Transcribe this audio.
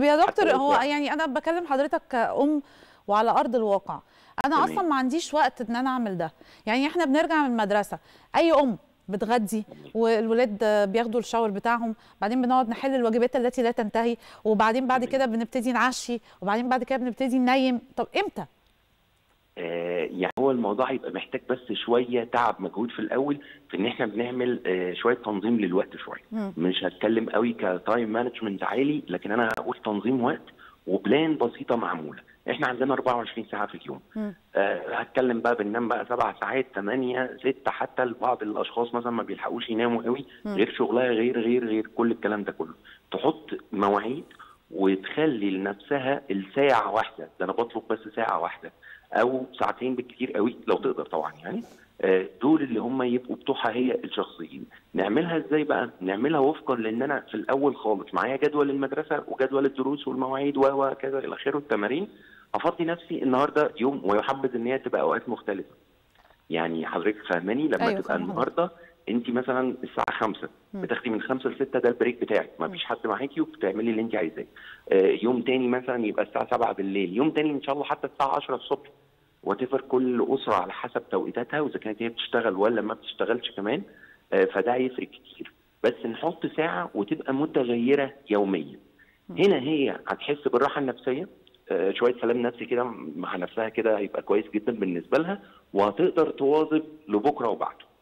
طب يا دكتور حتى هو الإسبوع. يعني انا بكلم حضرتك كأم وعلى ارض الواقع انا تمام. اصلا ما عنديش وقت ان انا اعمل ده يعني احنا بنرجع من المدرسه اي ام بتغدي والولاد بياخدوا الشاور بتاعهم بعدين بنقعد نحل الواجبات التي لا تنتهي وبعدين بعد تمام. كده بنبتدي نعشي وبعدين بعد كده بنبتدي ننيم طب امتى آه، يعني هو الموضوع هيبقى محتاج بس شويه تعب مجهود في الاول في ان احنا بنعمل آه، شويه تنظيم للوقت شويه مم. مش هتكلم قوي كتايم مانجمنت عالي لكن انا هقول تنظيم وقت وبلان بسيطه معموله احنا عندنا 24 ساعه في اليوم مم. آه، هتكلم بقى بننام بقى سبع ساعات ثمانية ستة حتى لبعض الأشخاص مثلا ما بيلحقوش يناموا قوي مم. غير شغلها غير غير غير كل الكلام ده كله تحط مواعيد وتخلي لنفسها الساعة واحدة ده أنا بطلب بس ساعة واحدة أو ساعتين بالكتير قوي لو تقدر طبعا يعني آه، دول اللي هم يبقوا بتوعها هي الشخصيين نعملها ازاي بقى نعملها وفقا لان انا في الاول خالص معايا جدول المدرسه وجدول الدروس والمواعيد و- وكذا الى اخره التمارين افضي نفسي النهارده يوم ويحبذ ان هي تبقى اوقات مختلفه يعني حضرتك فاهماني لما أيوة، أيوة تبقى فاهمة النهارده انت مثلا الساعه 5 مم. بتاخدي من 5 ل 6 ده البريك بتاعك ما فيش حد معاكي وبتعملي اللي انت عايزاه آه، يوم تاني مثلا يبقى الساعه 7 بالليل يوم تاني ان شاء الله حتى الساعه 10 الصبح وتفر كل اسره على حسب توقيتاتها واذا كانت هي بتشتغل ولا ما بتشتغلش كمان آه، فده هيفرق كتير بس نحط ساعه وتبقى متغيره يوميا هنا هي هتحس بالراحه النفسيه آه، شويه سلام نفسي كده مع نفسها كده هيبقى كويس جدا بالنسبه لها وهتقدر تواظب لبكره وبعده